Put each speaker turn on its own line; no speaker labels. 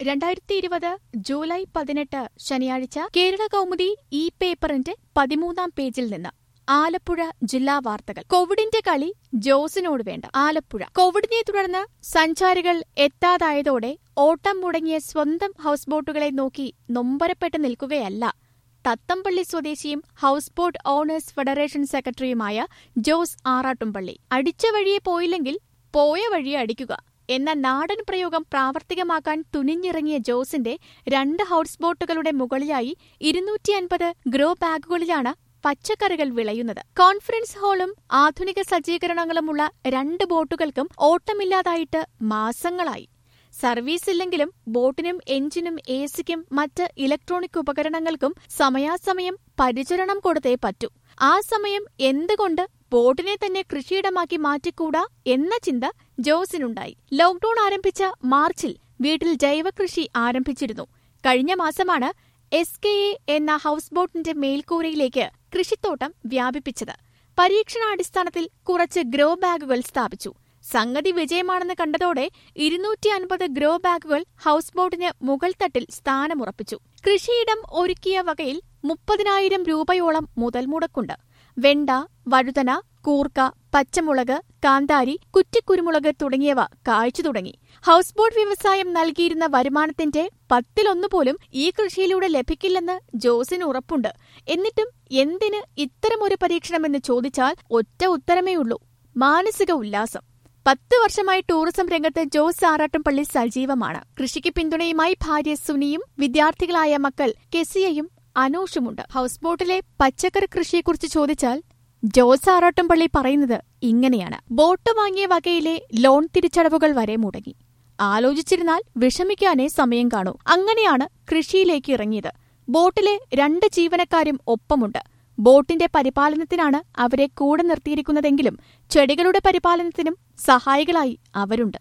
രണ്ടായിരത്തി ഇരുപത് ജൂലൈ പതിനെട്ട് ശനിയാഴ്ച കേരള കൗമുദി ഇ പേപ്പറിന്റെ പതിമൂന്നാം പേജിൽ നിന്ന് ആലപ്പുഴ ജില്ലാ വാർത്തകൾ കോവിഡിന്റെ കളി ജോസിനോട് വേണ്ട ആലപ്പുഴ കോവിഡിനെ തുടർന്ന് സഞ്ചാരികൾ എത്താതായതോടെ ഓട്ടം മുടങ്ങിയ സ്വന്തം ഹൌസ് ബോട്ടുകളെ നോക്കി നൊമ്പരപ്പെട്ട് നിൽക്കുകയല്ല തത്തമ്പള്ളി സ്വദേശിയും ഹൌസ് ബോട്ട് ഓണേഴ്സ് ഫെഡറേഷൻ സെക്രട്ടറിയുമായ ജോസ് ആറാട്ടുംപള്ളി അടിച്ച വഴിയെ പോയില്ലെങ്കിൽ പോയ വഴിയെ അടിക്കുക എന്ന നാടൻ പ്രയോഗം പ്രാവർത്തികമാക്കാൻ തുനിഞ്ഞിറങ്ങിയ ജോസിന്റെ രണ്ട് ഹൌസ് ബോട്ടുകളുടെ മുകളിലായി ഇരുന്നൂറ്റി അൻപത് ഗ്രോ ബാഗുകളിലാണ് പച്ചക്കറികൾ വിളയുന്നത് കോൺഫറൻസ് ഹാളും ആധുനിക സജ്ജീകരണങ്ങളുമുള്ള രണ്ട് ബോട്ടുകൾക്കും ഓട്ടമില്ലാതായിട്ട് മാസങ്ങളായി സർവീസ് ഇല്ലെങ്കിലും ബോട്ടിനും എഞ്ചിനും എ സിക്കും മറ്റ് ഇലക്ട്രോണിക് ഉപകരണങ്ങൾക്കും സമയാസമയം പരിചരണം കൊടുത്തേ പറ്റൂ ആ സമയം എന്തുകൊണ്ട് ബോട്ടിനെ തന്നെ കൃഷിയിടമാക്കി മാറ്റിക്കൂടാ എന്ന ചിന്ത ജോസിനുണ്ടായി ലോക്ഡൌൺ ആരംഭിച്ച മാർച്ചിൽ വീട്ടിൽ ജൈവകൃഷി ആരംഭിച്ചിരുന്നു കഴിഞ്ഞ മാസമാണ് എസ് കെ എ എന്ന ഹൌസ് ബോട്ടിന്റെ മേൽക്കൂരയിലേക്ക് കൃഷിത്തോട്ടം വ്യാപിപ്പിച്ചത് പരീക്ഷണാടിസ്ഥാനത്തിൽ കുറച്ച് ഗ്രോ ബാഗുകൾ സ്ഥാപിച്ചു സംഗതി വിജയമാണെന്ന് കണ്ടതോടെ ഇരുന്നൂറ്റി അൻപത് ഗ്രോ ബാഗുകൾ ഹൌസ് ബോട്ടിന് മുകൾ തട്ടിൽ സ്ഥാനമുറപ്പിച്ചു കൃഷിയിടം ഒരുക്കിയ വകയിൽ മുപ്പതിനായിരം രൂപയോളം മുതൽ മുടക്കുണ്ട് വെണ്ട വഴുതന കൂർക്ക പച്ചമുളക് കാന്താരി കുറ്റിക്കുരുമുളക് തുടങ്ങിയവ കായ്ച്ചു തുടങ്ങി ഹൌസ് ബോട്ട് വ്യവസായം നൽകിയിരുന്ന വരുമാനത്തിന്റെ പത്തിലൊന്നുപോലും ഈ കൃഷിയിലൂടെ ലഭിക്കില്ലെന്ന് ജോസിന് ഉറപ്പുണ്ട് എന്നിട്ടും എന്തിന് ഇത്തരമൊരു പരീക്ഷണമെന്ന് ചോദിച്ചാൽ ഒറ്റ ഉത്തരമേയുള്ളൂ മാനസിക ഉല്ലാസം പത്ത് വർഷമായി ടൂറിസം രംഗത്ത് ജോസ് ആറാട്ടുംപള്ളി സജീവമാണ് കൃഷിക്ക് പിന്തുണയുമായി ഭാര്യ സുനിയും വിദ്യാർത്ഥികളായ മക്കൾ കെസിയയും അനോഷുമുണ്ട് ഹൌസ് ബോട്ടിലെ പച്ചക്കറി കൃഷിയെക്കുറിച്ച് ചോദിച്ചാൽ ജോസ് ആറാട്ടുംപള്ളി പറയുന്നത് ഇങ്ങനെയാണ് ബോട്ട് വാങ്ങിയ വകയിലെ ലോൺ തിരിച്ചടവുകൾ വരെ മുടങ്ങി ആലോചിച്ചിരുന്നാൽ വിഷമിക്കാനേ സമയം കാണൂ അങ്ങനെയാണ് കൃഷിയിലേക്ക് ഇറങ്ങിയത് ബോട്ടിലെ രണ്ട് ജീവനക്കാരും ഒപ്പമുണ്ട് ബോട്ടിന്റെ പരിപാലനത്തിനാണ് അവരെ കൂടെ നിർത്തിയിരിക്കുന്നതെങ്കിലും ചെടികളുടെ പരിപാലനത്തിനും സഹായികളായി അവരുണ്ട്